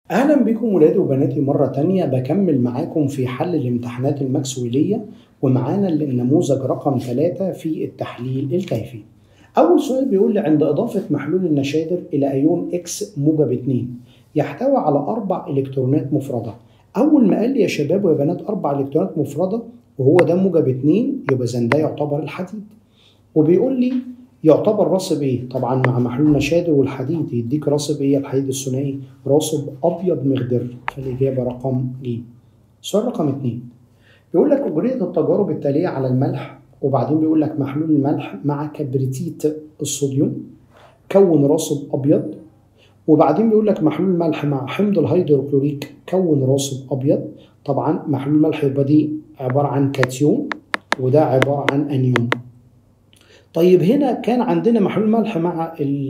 أهلا بكم ولادي وبناتي مرة تانية بكمل معاكم في حل الامتحانات المكسويلية ومعانا النموذج رقم ثلاثة في التحليل الكيفي. أول سؤال بيقول لي عند إضافة محلول النشادر إلى أيون إكس موجب 2 يحتوي على أربع إلكترونات مفردة. أول ما قال لي يا شباب ويا بنات أربع إلكترونات مفردة وهو ده موجب 2 يبقى إذا ده يعتبر الحديد. وبيقول لي يعتبر راسب ايه؟ طبعا مع محلول نشادر والحديد يديك راسب ايه الحديد الثنائي؟ راسب ابيض مخضر فالاجابه رقم ج. سؤال رقم اتنين بيقول لك اجريت التجارب التاليه على الملح وبعدين بيقول لك محلول الملح مع كبريتيت الصوديوم كون راسب ابيض وبعدين بيقول لك محلول الملح مع حمض الهيدروكلوريك كون راسب ابيض طبعا محلول الملح يبقى دي عباره عن كاتيون وده عباره عن انيون طيب هنا كان عندنا محلول ملح مع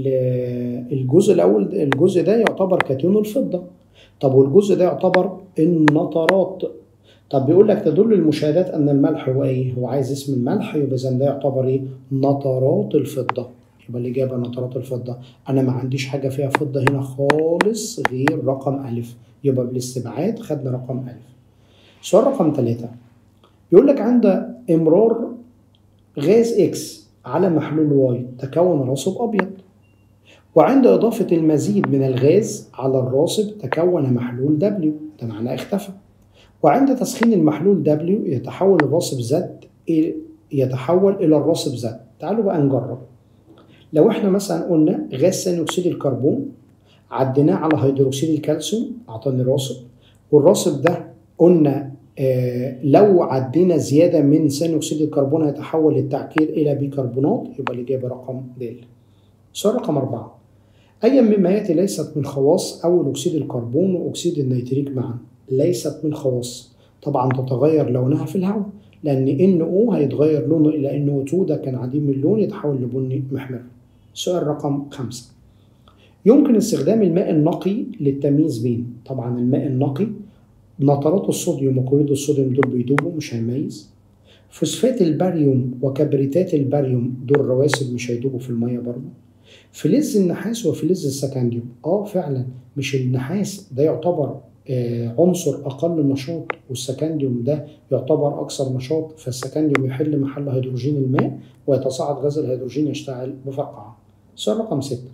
الجزء الاول الجزء ده يعتبر كاتيون الفضه طب والجزء ده يعتبر النطرات طب بيقول لك تدل المشاهدات ان الملح هو ايه هو عايز اسم الملح يبقى اذا ده يعتبر ايه نطرات الفضه يبقى الاجابه نطرات الفضه انا ما عنديش حاجه فيها فضه هنا خالص غير رقم الف يبقى بالاستبعاد خدنا رقم الف سؤال رقم ثلاثة بيقول لك عند امرار غاز اكس على محلول واي تكون راسب أبيض وعند إضافة المزيد من الغاز على الراسب تكون محلول W ده معناه اختفى وعند تسخين المحلول W يتحول الراسب Z يتحول إلى الراسب Z تعالوا بقى نجرب لو احنا مثلا قلنا غاز ثاني أكسيد الكربون عديناه على هيدروكسيد الكالسيوم أعطاني راسب والراسب ده قلنا آه لو عدينا زيادة من ثاني أكسيد الكربون هيتحول التعكير إلى بيكربونات يبقى الإجابة رقم د. سؤال رقم أربعة أي مما يأتي ليست من خواص أول أكسيد الكربون وأكسيد النيتريك معا ليست من خواص طبعا تتغير لونها في الهواء لأن ان او هيتغير لونه إلى ان او 2 ده كان عديم اللون يتحول لبني محمر سؤال رقم خمسة يمكن استخدام الماء النقي للتمييز بين طبعا الماء النقي نترات الصوديوم وكلوريد الصوديوم دول بيدوبوا مش هيميز فوسفات الباريوم وكبريتات الباريوم دول رواسب مش هيدوبوا في الميه برضه فلز النحاس وفلز السكنديوم اه فعلا مش النحاس ده يعتبر آه عنصر اقل نشاط والسكنديوم ده يعتبر اكثر نشاط فالسكنديوم يحل محل هيدروجين الماء ويتصاعد غاز الهيدروجين يشتعل بفقاعه سؤال رقم ستة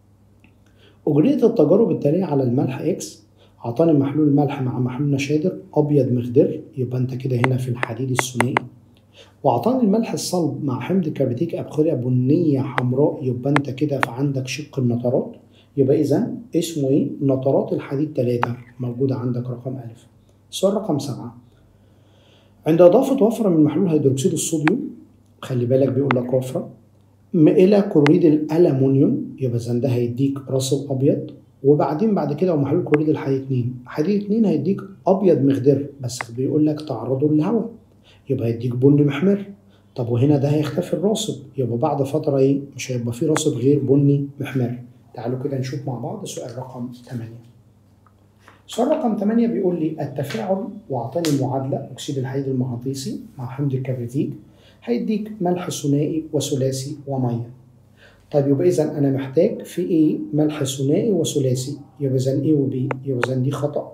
أجريت التجارب التالية على الملح إكس أعطاني محلول ملح مع محلول نشادر أبيض مخضر يبقى أنت كده هنا في الحديد الثنائي وأعطاني الملح الصلب مع حمض كبريتيك أبخرية بنية حمراء يبقى أنت كده في عندك شق النطرات يبقى إذا اسمه إيه؟ نطرات الحديد 3 موجودة عندك رقم ألف. سؤال رقم سبعة عند إضافة وفرة من محلول هيدروكسيد الصوديوم خلي بالك بيقول لك وفرة إلى كلوريد الألمنيوم يبقى إذا ده هيديك راسب أبيض وبعدين بعد كده ومحلول كلوريد الحديد 2 حديد 2 هيديك ابيض مخضر بس بيقول لك تعرضه للهواء يبقى هيديك بني محمر طب وهنا ده هيختفي الراسب يبقى بعد فتره ايه مش هيبقى فيه راسب غير بني محمر تعالوا كده نشوف مع بعض سؤال رقم 8 سؤال رقم 8 بيقول لي التفاعل واعطاني معادله اكسيد الحديد المغناطيسي مع حمض الكبريتيك هيديك ملح ثنائي وثلاثي وميه طيب يبقى اذا انا محتاج في ايه ملح ثنائي وثلاثي يبقى اذا ايه وبي يبقى اذا دي خطا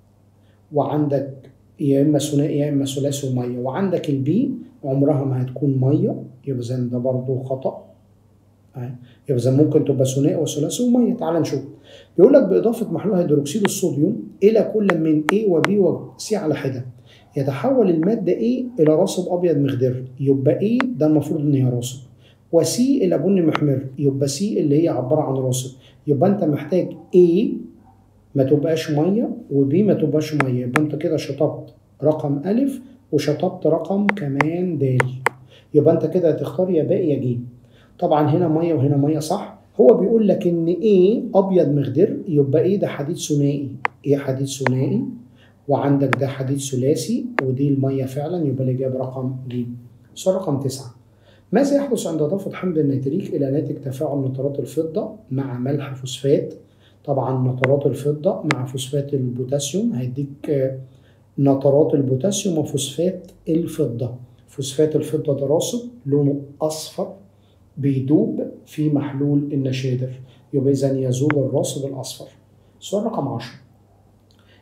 وعندك يا اما ثنائي يا اما ثلاثي وميه وعندك البي عمرها ما هتكون ميه يبقى اذا ده برضه خطا يبقى اذا ممكن تبقى ثنائي وثلاثي وميه تعال نشوف بيقول لك باضافه محلول هيدروكسيد الصوديوم الى كل من A وB وC على حده يتحول الماده A الى راسب ابيض مخضر يبقى A ده المفروض ان هي راسب وسي الى بني محمر يبقى سي اللي هي عباره عن راسب يبقى انت محتاج A ما تبقاش ميه وبي ما تبقاش ميه يبقى انت كده شطبت رقم الف وشطبت رقم كمان د يبقى انت كده هتختار يا باء يا ج طبعا هنا ميه وهنا ميه صح هو بيقول لك ان A ابيض مخضر يبقى ايه ده حديد ثنائي ايه حديد ثنائي وعندك ده حديد ثلاثي ودي الميه فعلا يبقى الاجابه رقم ج سؤال رقم تسعه ماذا يحدث عند إضافة حمض النيتريك إلى ناتج تفاعل نترات الفضة مع ملح فوسفات؟ طبعا نترات الفضة مع فوسفات البوتاسيوم هيديك نترات البوتاسيوم وفوسفات الفضة. فوسفات الفضة ده راسب لونه أصفر بيدوب في محلول النشادر يبقى إذا يزول الراسب الأصفر. سؤال رقم 10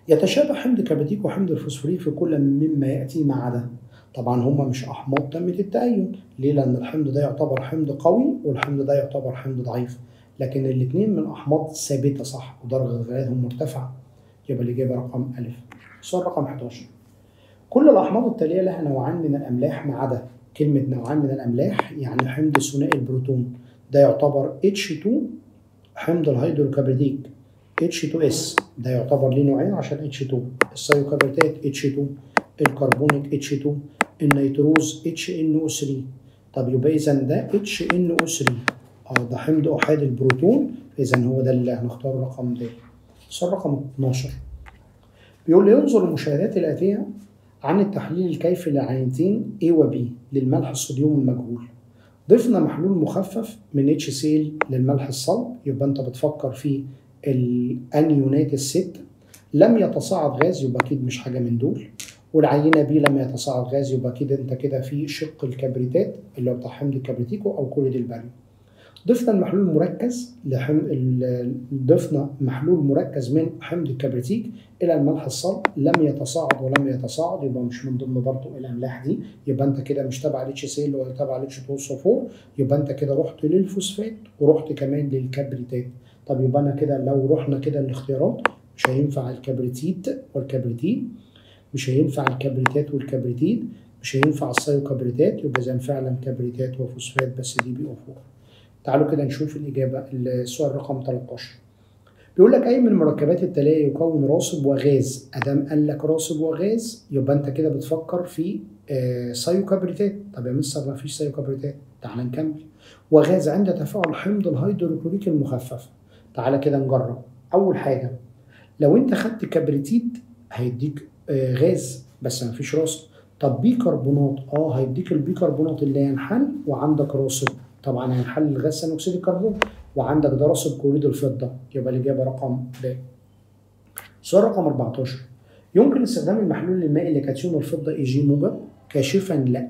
يتشابه حمض الكبريتيك وحمض الفوسفوريك في كل مما ياتي ما عدا طبعا هما مش احماض تمة التأين ليه لان الحمض ده يعتبر حمض قوي والحمض ده يعتبر حمض ضعيف لكن الاثنين من احماض ثابته صح ودرجه غليانهم مرتفعه يبقى الاجابه رقم الف السؤال رقم 11 كل الاحماض التاليه لها نوعان من الاملاح ما عدا كلمه نوعان من الاملاح يعني حمض ثنائي البروتون ده يعتبر H2 حمض الهيدروكبريتيك H2S ده يعتبر ليه نوعين عشان H2 السيوكبريتات H2 الكربونيك H2 النيتروز HNO3 طب يبقى اذا ده HNO3 اه ده حمض احاد البروتون اذا هو ده اللي هنختاره رقم د السؤال رقم 12 بيقول لي ينظر المشاهدات الاتيه عن التحليل الكيفي للعينتين A و B للملح الصوديوم المجهول ضفنا محلول مخفف من HCl للملح الصلب يبقى انت بتفكر في الانيونات الست لم يتصاعد غاز يبقى اكيد مش حاجه من دول والعينه بي لم يتصاعد غاز يبقى كده انت كده في شق الكبريتات اللي هو بتاع حمض الكبريتيكو او كلوريد الباريوم ضفنا المحلول المركز لحم... ضفنا محلول مركز من حمض الكبريتيك الى الملح الصلب لم يتصاعد ولم يتصاعد يبقى مش من ضمن برضه الاملاح دي يبقى انت كده مش تبع الاتش سي ولا تبع الاتش 2 صفور يبقى انت كده رحت للفوسفات ورحت كمان للكبريتات طب يبقى انا كده لو رحنا كده الاختيارات مش هينفع الكبريتيت والكبريتيت مش هينفع الكبريتات والكبريتيت مش هينفع السيوكبريتات يبقى اذا فعلا كبريتات وفوسفات بس دي بي او 4 تعالوا كده نشوف الإجابة السؤال رقم 13 بيقول لك أي من المركبات التالية يكون راصب وغاز أدام قال لك راصب وغاز يبقى أنت كده بتفكر في آه سيوكبريتات طب يا مستر ما فيش سيوكبريتات تعال نكمل وغاز عند تفاعل حمض الهيدروكلوريك المخفف تعال كده نجرب أول حاجة لو أنت خدت كبريتيت هيديك آه غاز بس ما فيش راصب طب بيكربونات اه هيديك البيكربونات اللي هينحل وعندك راصب طبعا هينحل الغاز ثاني اكسيد الكربون وعندك ده راصب كلوريد الفضه يبقى الاجابه رقم ب. سؤال رقم 14 يمكن استخدام المحلول المائي لكاتيون الفضه اي جي موجب كاشفا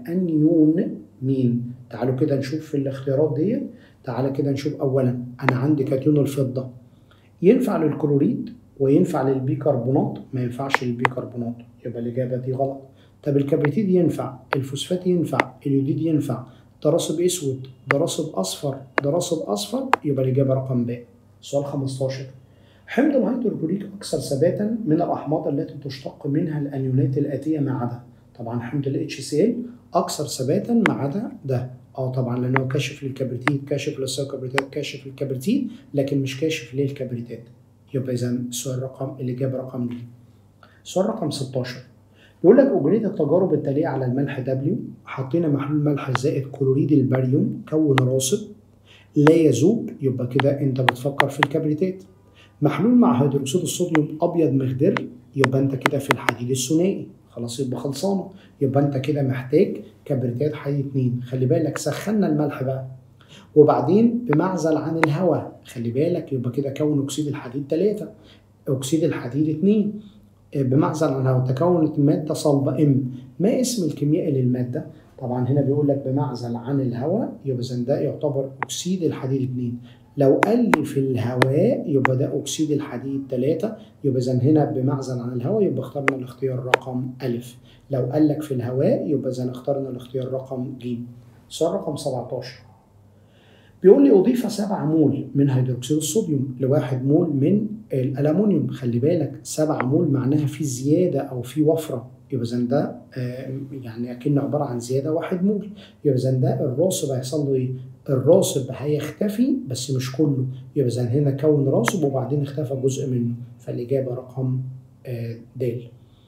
لانيون مين؟ تعالوا كده نشوف في الاختيارات دي تعالى كده نشوف اولا انا عندي كاتيون الفضه ينفع للكلوريد وينفع للبيكربونات ما ينفعش للبيكربونات يبقى الاجابه دي غلط طب الكبريتيد ينفع الفوسفات ينفع اليوديد ينفع ده راصب اسود ده راصب اصفر ده راصب اصفر يبقى الاجابه رقم ب سؤال 15 حمض الهيدروكلوريك اكثر ثباتا من الاحماض التي تشتق منها الانيونات الاتيه ما عدا طبعا حمض الاتش سي ال اكثر ثباتا ما عدا ده اه طبعا لانه كاشف للكبريتيد كاشف للسيوكبريتات كاشف للكبريتيد لكن مش كاشف للكبريتات يبقى اذا السؤال رقم الاجابه رقم دي سؤال رقم 16 يقول لك أجريت التجارب التالية على الملح دبليو حطينا محلول ملح زائد كلوريد الباريوم كون راصب لا يذوب يبقى كده أنت بتفكر في الكبريتات محلول مع هيدروكسيد الصوديوم أبيض مخضر يبقى أنت كده في الحديد الثنائي خلاص يبقى خلصانة يبقى أنت كده محتاج كبريتات حديد اتنين خلي بالك سخنا الملح بقى وبعدين بمعزل عن الهواء خلي بالك يبقى كده كون أكسيد الحديد ثلاثة أكسيد الحديد اتنين بمعزل عنها تكونت مادة صلبة ام ما اسم الكيميائي للمادة طبعا هنا بيقول لك بمعزل عن الهواء يبقى اذا ده يعتبر اكسيد الحديد 2 لو قال لي في الهواء يبقى ده اكسيد الحديد 3 يبقى اذا هنا بمعزل عن الهواء يبقى اخترنا الاختيار رقم الف لو قال لك في الهواء يبقى اذا اخترنا الاختيار رقم ج سؤال رقم 17 بيقول لي أضيف 7 مول من هيدروكسيد الصوديوم لواحد مول من الألمونيوم خلي بالك 7 مول معناها في زيادة أو في وفرة يبقى إذا ده يعني أكنه عبارة عن زيادة واحد مول يبقى إذا ده الراصب هيحصل له إيه؟ الراصب هيختفي بس مش كله يبقى إذا هنا كون راصب وبعدين اختفى جزء منه فالإجابة رقم د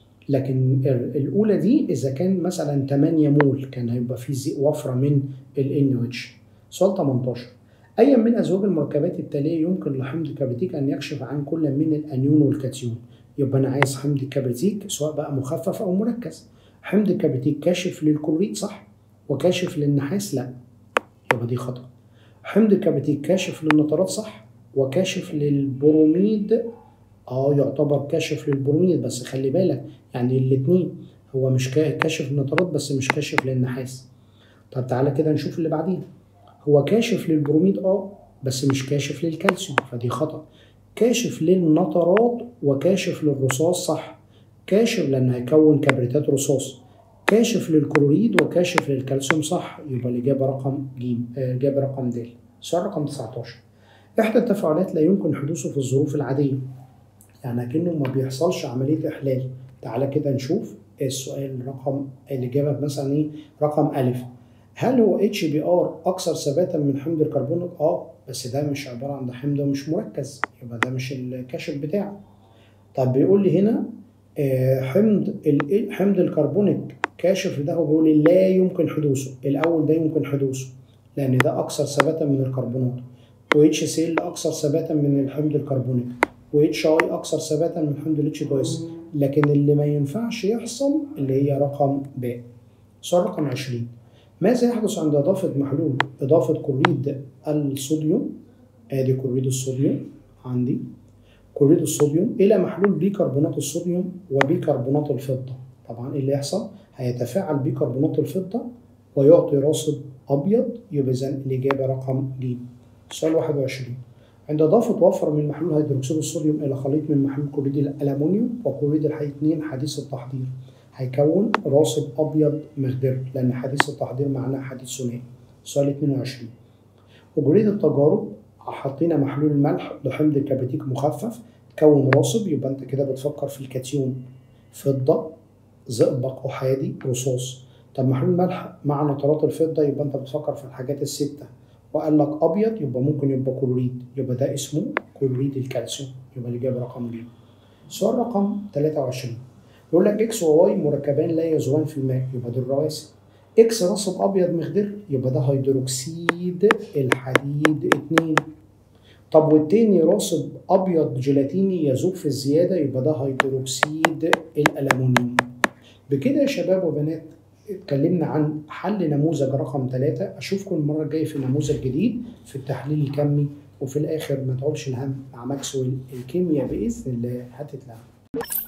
لكن الأولى دي إذا كان مثلا 8 مول كان هيبقى في وفرة من ال NOH سؤال 18 أي من أزواج المركبات التالية يمكن لحمض الكبريتيك أن يكشف عن كل من الأنيون والكاتيون يبقى أنا عايز حمض الكبريتيك سواء بقى مخفف أو مركز حمض الكبريتيك كاشف للكلوريد صح وكاشف للنحاس لا يبقى دي خطأ حمض الكبريتيك كاشف للنترات صح وكاشف للبروميد اه يعتبر كاشف للبروميد بس خلي بالك يعني الاثنين هو مش كاشف للنترات بس مش كاشف للنحاس طب تعالى كده نشوف اللي بعديه هو كاشف للبروميد اه بس مش كاشف للكالسيوم فدي خطأ كاشف للنطرات وكاشف للرصاص صح كاشف لأنه هيكون كبريتات رصاص كاشف للكلوريد وكاشف للكالسيوم صح يبقى الإجابة رقم ج الإجابة رقم د سؤال رقم 19 إحدى التفاعلات لا يمكن حدوثه في الظروف العادية يعني كأنه ما بيحصلش عملية إحلال تعالى كده نشوف السؤال رقم الإجابة مثلا إيه رقم ألف هل هو اتش بي ار أكثر ثباتا من حمض الكربونيك؟ آه بس ده مش عبارة عن ده حمض ومش مركز يبقى ده مش الكاشف بتاعه طب بيقول لي هنا آه حمض حمض الكربونيك كاشف ده هو بيقول لي لا يمكن حدوثه الأول ده يمكن حدوثه لأن ده أكثر ثباتا من الكربونات و اتش سي ال أكثر ثباتا من الحمض الكربونيك و اتش اي أكثر ثباتا من حمض الاتش كويس لكن اللي ما ينفعش يحصل اللي هي رقم ب سؤال رقم 20 ماذا يحدث عند إضافة محلول إضافة كلوريد الصوديوم آدي كلوريد الصوديوم عندي كلوريد الصوديوم إلى محلول بيكربونات الصوديوم وبيكربونات الفضة طبعا إيه اللي يحصل؟ هيتفاعل بيكربونات الفضة ويعطي راصد أبيض يبقى إذا الإجابة رقم ج سؤال 21 عند إضافة وفر من محلول هيدروكسيد الصوديوم إلى خليط من محلول كلوريد الألمنيوم وكلوريد الحي 2 حديث التحضير هيكون راصد أبيض مخضر لأن حديث التحضير معناه حديث ثنائي سؤال 22 وجريد التجارب حطينا محلول الملح لحمض الكبريتيك مخفف تكون راصد يبقى أنت كده بتفكر في الكاتيون فضة زئبق أحادي رصاص طب محلول الملح مع نترات الفضة يبقى أنت بتفكر في الحاجات الستة وقال لك أبيض يبقى ممكن يبقى كلوريد يبقى ده اسمه كلوريد الكالسيوم يبقى الإجابة رقم ج سؤال رقم 23 يقول لك اكس وواي مركبان لا يذوبان في الماء يبقى دول رواسب اكس رصب ابيض مخضر يبقى ده هيدروكسيد الحديد 2 طب والتاني راصب ابيض جيلاتيني يذوب في الزياده يبقى ده هيدروكسيد الالومنيوم بكده يا شباب وبنات اتكلمنا عن حل نموذج رقم 3 اشوفكم المره الجايه في نموذج جديد في التحليل الكمي وفي الاخر ما تقولش الهم مع ماكسويل الكيمياء باذن الله هتتلعب